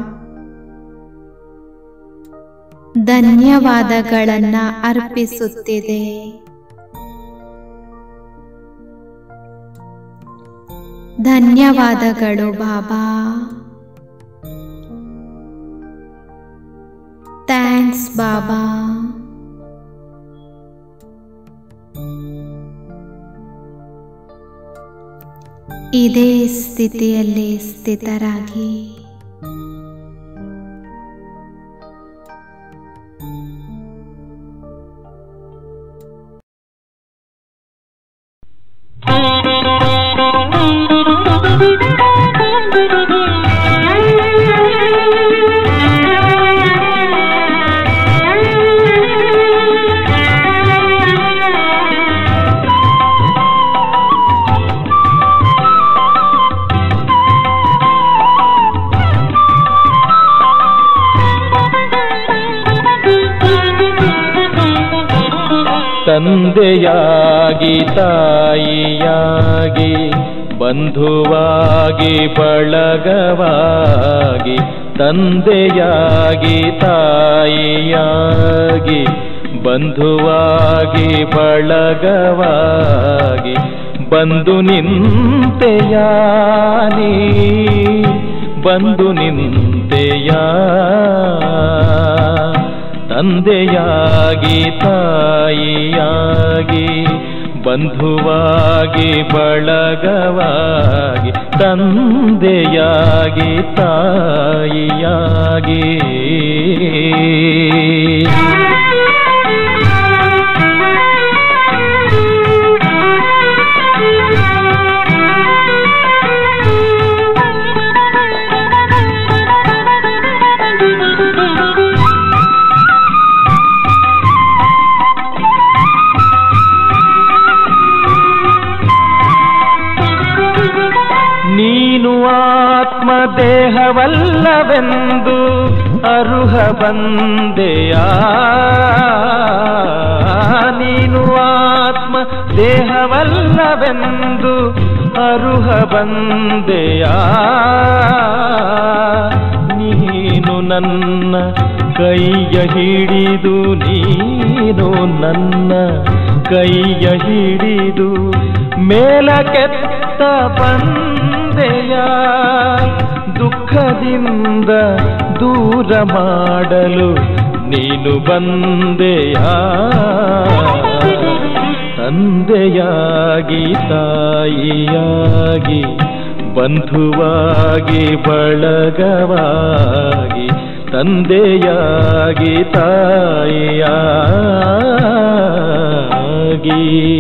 S4: ಧನ್ಯವಾದಗಳನ್ನ ಅರ್ಪಿಸುತ್ತಿದೆ ಧನ್ಯವಾದಗಳು ಬಾಬಾ ಥ್ಯಾಂಕ್ಸ್ ಬಾಬಾ ಇದೇ ಸ್ಥಿತಿಯಲ್ಲಿ ಸ್ಥಿತರಾಗಿ
S5: ತಂದೆಯಾಗಿ ತಾಯಿಯಾಗಿ ಬಂಧುವಾಗಿ ಬಳಗವಾಗಿ ತಂದೆಯಾಗಿ ತಾಯಿಯಾಗಿ ಬಂಧುವಾಗಿ ಬಳಗವಾಗಿ ಬಂದು ನಿಂತೆಯಾನಿ ಬಂದು ನಿಂತೆಯಾ ತಂದೆಯಾಗಿ ತಾಯಿಯಾಗಿ ಬಂಧುವಾಗಿ ಬಳಗವಾಗಿ ತಂದೆಯಾಗಿ ತಾಯಿಯಾಗಿ ನೀನು ಆತ್ಮದೇಹವಲ್ಲವೆಂದು ಅರುಹ ಬಂದೆಯ ನೀನು ಆತ್ಮ ದೇಹವಲ್ಲವೆಂದು ಅರುಹ ಬಂದೆಯ ನೀನು ನನ್ನ ಕೈಯ ಹಿಡಿದು ನೀನು ನನ್ನ ಕೈಯ ಹಿಡಿದು ಮೇಲಕ್ಕೆತ್ತ ಬಂದೆಯ ದುಃಖದಿಂದ ದೂರ ಮಾಡಲು ನೀನು ಬಂದೆಯ ತಂದೆಯಾಗಿ ತಾಯಿಯಾಗಿ ಬಂಧುವಾಗಿ ಬಳಗವಾಗಿ ತಂದೆಯಾಗಿ ತಾಯಿಯಾಗಿ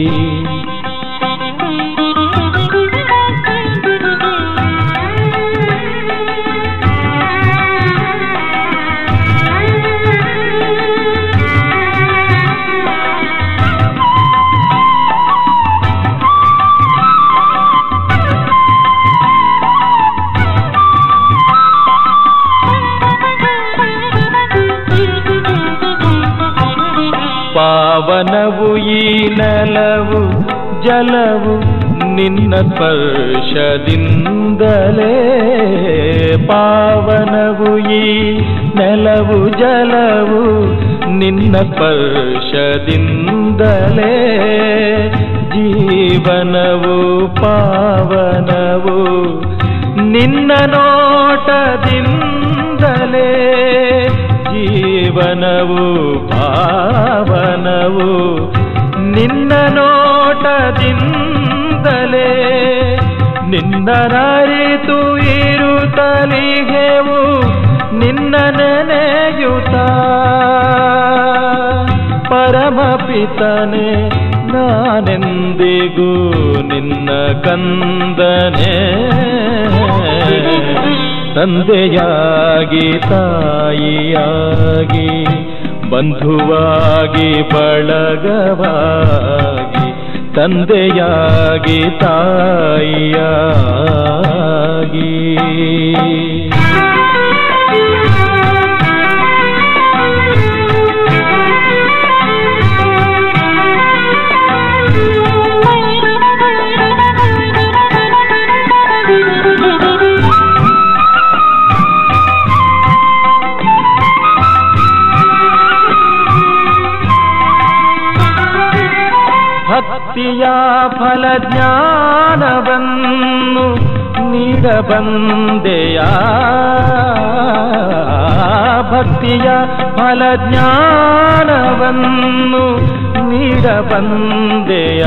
S5: ಪಾವನವು ಈ ನೆಲವು ಜಲವು ನಿನ್ನ ಸ್ಪರ್ಶದಿಂದಲೇ ಪಾವನವು ಈ ನೆಲವು ಜಲವು ನಿನ್ನ ಸ್ಪರ್ಶದಿಂದಲೇ ಜೀವನವು ಪಾವನವು ನಿನ್ನ ನೋಟದಿಂದಲೇ ಜೀವನವು ಪಾವನವು ನಿನ್ನ ನೋಟದಿಂದಲೇ ನಿನ್ನ ನರಿತು ಇರುತ್ತಲಿಗೆವು ನಿನ್ನ ನೆನೆಯುತ್ತ ಪರಮಪಿತನೆ ನಾನೆಂದಿಗೂ ನಿನ್ನ ಕಂದನೆ ತಂದೆಯಾಗಿ ತಾಯಿಯಾಗಿ ಬಂಧುವಾಗಿ ಬಳಗವಾಗಿ ತಂದೆಯಾಗಿ ತಾಯಿಯಾಗಿ ಭಕ್ತಿಯ ಫಲ ಜ್ಞಾನವನ್ನು ನೀಡಬಂದೆಯ ಭಕ್ತಿಯ ಫಲ ಜ್ಞಾನವನ್ನು ನೀಡಬಂದೆಯ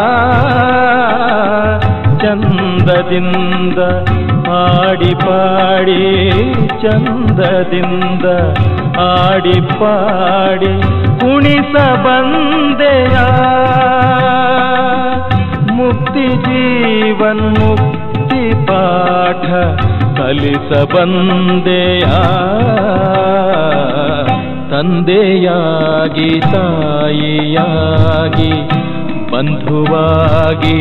S5: ಚಂದದಿಂದ ಆಡಿ ಪಾಡಿ ಚಂದದಿಂದ ಆಡಿ ಪಾಡಿ ಕುಣಿಸ ಬಂದೆಯ ಮುಕ್ತಿ ಜೀವನ್ ಮುಕ್ತಿ ಪಾಠ ಕಲಿಸ ಬಂದೆಯ ತಂದೆಯಾಗಿ ತಾಯಿಯಾಗಿ ಬಂಧುವಾಗಿ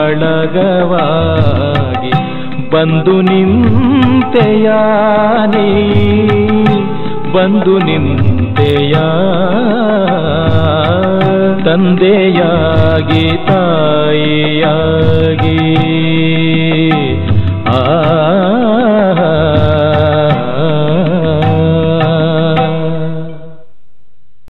S5: ಬಳಗವಾಗಿ ಬಂದು ನಿಂತೆಯಾನಿ ಬಂದು ನಿಂತೆಯ ತಂದೆಯಾಗಿ ತಾಯಿಯಾಗಿ